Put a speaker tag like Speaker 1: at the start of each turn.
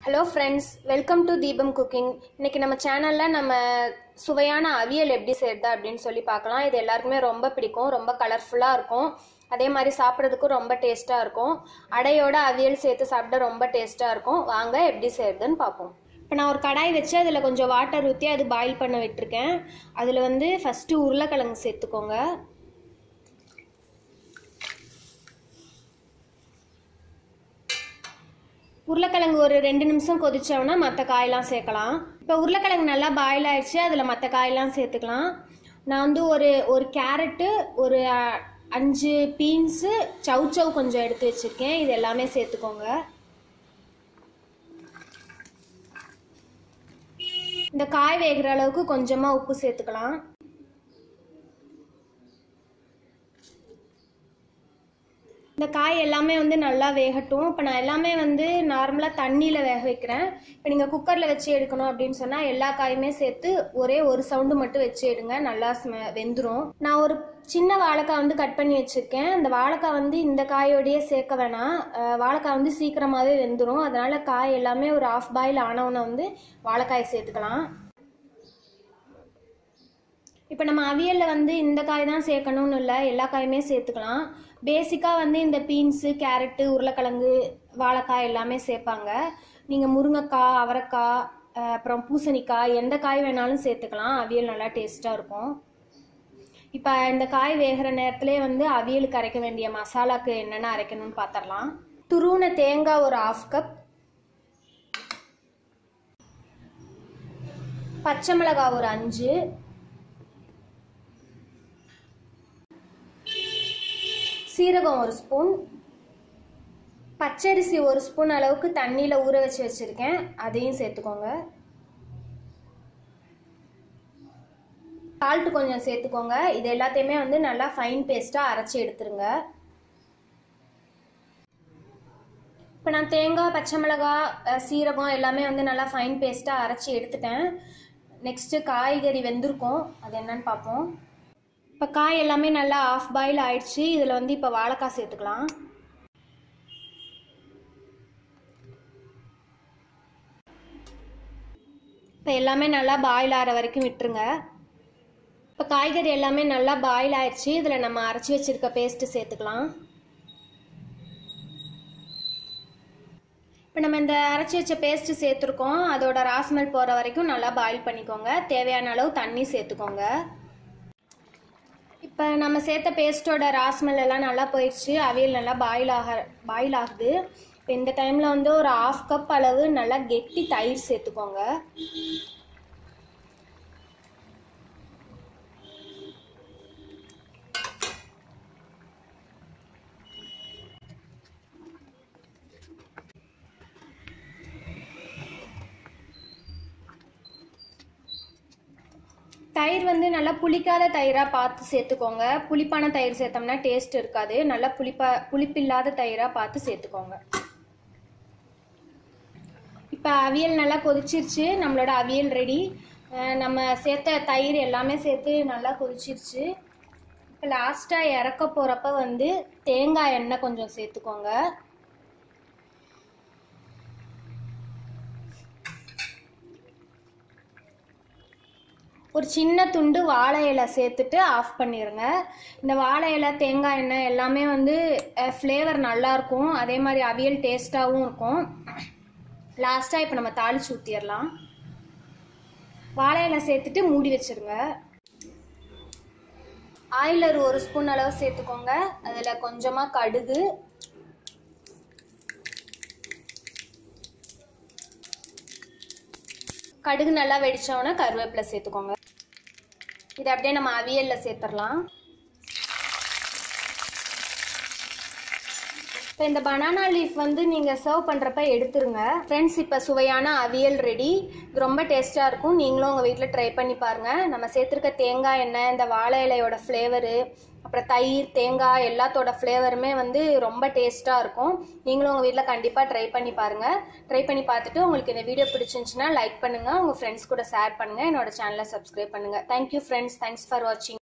Speaker 1: hello friends welcome to Deepam cooking இன்னைக்கு நம்ம சேனலில் நம்ம சுவையான அவியல் எப்படி செய்யறது அப்படின்னு சொல்லி பார்க்கலாம் இது எல்லாருக்குமே ரொம்ப பிடிக்கும் ரொம்ப கலர்ஃபுல்லாக இருக்கும் அதே மாதிரி சாப்பிட்றதுக்கும் ரொம்ப டேஸ்ட்டாக இருக்கும் அடையோட அவியல் சேர்த்து சாப்பிட ரொம்ப டேஸ்ட்டாக இருக்கும் வாங்க எப்படி செய்யறதுன்னு பார்ப்போம் இப்போ நான் ஒரு கடாய் வச்சு அதில் கொஞ்சம் வாட்டர் ஊற்றி அது பாயில் பண்ண விட்டுருக்கேன் அதில் வந்து ஃபஸ்ட்டு உருளைக்கிழங்கு சேர்த்துக்கோங்க உருளைக்கிழங்கு ஒரு ரெண்டு நிமிஷம் கொதிச்சோன்னா மற்ற காயெல்லாம் சேர்க்கலாம் இப்போ உருளைக்கிழங்கு நல்லா பாயில் ஆயிடுச்சு அதில் மற்ற காயெல்லாம் சேர்த்துக்கலாம் நான் வந்து ஒரு ஒரு கேரட்டு ஒரு அஹ், அஞ்சு பீன்ஸு சவ் சவ் கொஞ்சம் எடுத்து வச்சுருக்கேன் இது எல்லாமே சேர்த்துக்கோங்க இந்த காய் வேகிற அளவுக்கு கொஞ்சமாக உப்பு சேர்த்துக்கலாம் இந்த காய் எல்லாமே வந்து நல்லா வேகட்டும் இப்போ நான் எல்லாமே வந்து நார்மலாக தண்ணியில் வேக வைக்கிறேன் இப்போ நீங்கள் குக்கரில் வச்சு எடுக்கணும் அப்படின்னு சொன்னால் எல்லா காயுமே சேர்த்து ஒரே ஒரு சவுண்டு மட்டும் வச்சு எடுங்க நல்லா ஸ்மெ வெந்துடும் நான் ஒரு சின்ன வாழைக்காய் வந்து கட் பண்ணி வச்சுருக்கேன் இந்த வாழைக்காய் வந்து இந்த காயோடையே சேர்க்க வேணாம் அஹ் வாழைக்காய் வந்து சீக்கிரமாகவே வெந்துடும் அதனால காய் எல்லாமே ஒரு ஆஃப் பாயில் ஆனவுடனே வந்து வாழைக்காய் சேர்த்துக்கலாம் இப்போ நம்ம அவியலில் வந்து இந்த காய் தான் சேர்க்கணும்னு இல்லை எல்லா காயுமே சேர்த்துக்கலாம் பேசிக்காக வந்து இந்த பீன்ஸு கேரட்டு உருளைக்கிழங்கு வாழைக்காய் எல்லாமே சேர்ப்பாங்க நீங்கள் முருங்கைக்காய் அவரைக்காய் அஹ் அப்புறம் பூசணிக்காய் எந்த காய் வேணாலும் சேர்த்துக்கலாம் அவியல் நல்லா டேஸ்ட்டாக இருக்கும் இப்போ இந்த காய் வேகிற நேரத்திலே வந்து அவியலுக்கு அரைக்க வேண்டிய மசாலாக்கு என்னென்ன அரைக்கணும்னு பார்த்துடலாம் துருவின தேங்காய் ஒரு ஆஃப் கப் பச்சை மிளகாய் ஒரு அஞ்சு சீரகம் ஒரு ஸ்பூன் பச்சரிசி ஒரு ஸ்பூன் அளவுக்கு தண்ணியில் ஊற வச்சு வச்சுருக்கேன் அதையும் சேர்த்துக்கோங்க சால்ட் கொஞ்சம் சேர்த்துக்கோங்க இது எல்லாத்தையுமே வந்து நல்லா ஃபைன் பேஸ்ட்டாக அரைச்சி எடுத்துருங்க இப்போ நான் தேங்காய் பச்சை மிளகாய் அஹ், சீரகம் எல்லாமே வந்து நல்லா ஃபைன் பேஸ்ட்டாக அரைச்சி எடுத்துட்டேன் நெக்ஸ்ட்டு காய்கறி வெந்திருக்கும் அது என்னன்னு பார்ப்போம் இப்போ காய் எல்லாமே நல்லா ஆஃப் பாயில் ஆயிடுச்சு இதில் வந்து இப்போ வாழைக்காய் சேர்த்துக்கலாம் இப்போ எல்லாமே நல்லா பாயில் ஆகிற வரைக்கும் விட்டுருங்க இப்போ காய்கறி எல்லாமே நல்லா பாயில் ஆயிடுச்சு இதில் நம்ம அரைச்சி வச்சிருக்க பேஸ்ட்டு சேர்த்துக்கலாம் இப்போ நம்ம இந்த அரைச்சி வச்ச பேஸ்ட்டு சேர்த்துருக்கோம் அதோட ராஸ்மெல் போகிற வரைக்கும் நல்லா பாயில் பண்ணிக்கோங்க தேவையான அளவு தண்ணி சேர்த்துக்கோங்க இப்போ நம்ம சேர்த்த பேஸ்ட்டோட ராஸ்மெல் எல்லாம் நல்லா போயிடுச்சு அவியல் நல்லா பாயில் ஆக பாயில் ஆகுது இப்போ இந்த டைமில் வந்து ஒரு ஆஃப் கப் அளவு நல்லா கெட்டி தயிர் சேர்த்துக்கோங்க தயிர் வந்து நல்லா புளிக்காத தயிராக பார்த்து சேர்த்துக்கோங்க புளிப்பான தயிர் சேர்த்தோம்னா டேஸ்ட் இருக்காது நல்லா புளிப்பா புளிப்பில்லாத தயிராக பார்த்து சேர்த்துக்கோங்க இப்போ அவியல் நல்லா கொதிச்சிருச்சு நம்மளோட அவியல் ரெடி நம்ம சேர்த்த தயிர் எல்லாமே சேர்த்து நல்லா கொதிச்சிருச்சு இப்போ லாஸ்ட்டாக இறக்க போகிறப்ப வந்து தேங்காய் எண்ணெய் கொஞ்சம் சேர்த்துக்கோங்க ஒரு சின்ன துண்டு வாழை இலை சேர்த்துட்டு ஆஃப் பண்ணிடுங்க இந்த வாழை இலை தேங்காய் எண்ணெய் எல்லாமே வந்து ஃப்ளேவர் நல்லாயிருக்கும் அதே மாதிரி அவியல் டேஸ்ட்டாகவும் இருக்கும் லாஸ்ட்டாக இப்போ நம்ம தாளிச்சு ஊற்றிடலாம் வாழை இலை சேர்த்துட்டு மூடி வச்சிருங்க ஆயிலர் ஒரு ஸ்பூன் அளவு சேர்த்துக்கோங்க அதில் கொஞ்சமாக கடுகு கடுகு நல்லா வெடிச்சோன்னே கருவேப்பிலை சேர்த்துக்கோங்க இதை அப்படியே நம்ம அவியலில் சேர்த்துடலாம் இப்போ இந்த பனானா லீஃப் வந்து நீங்கள் சர்வ் பண்ணுறப்ப எடுத்துருங்க ஃப்ரெண்ட்ஸ் இப்போ சுவையான அவியல் ரெடி இது ரொம்ப டேஸ்ட்டாக இருக்கும் நீங்களும் உங்கள் வீட்டில் ட்ரை பண்ணி பாருங்கள் நம்ம சேர்த்துருக்க தேங்காய் எண்ணெய் இந்த வாழை இலையோட ஃப்ளேவரு அப்புறம் தயிர் தேங்காய் எல்லாத்தோட ஃப்ளேவருமே வந்து ரொம்ப டேஸ்ட்டாக இருக்கும் நீங்களும் உங்கள் வீட்டில் கண்டிப்பாக ட்ரை பண்ணி பாருங்கள் ட்ரை பண்ணி பார்த்துட்டு உங்களுக்கு இந்த வீடியோ பிடிச்சிருந்துச்சுன்னா லைக் பண்ணுங்கள் உங்கள் ஃப்ரெண்ட்ஸ் கூட ஷேர் பண்ணுங்கள் என்னோட சேனலை சப்ஸ்கிரைப் பண்ணுங்கள் தேங்க்யூ ஃப்ரெண்ட்ஸ் தேங்க்ஸ் ஃபார் வாட்சிங்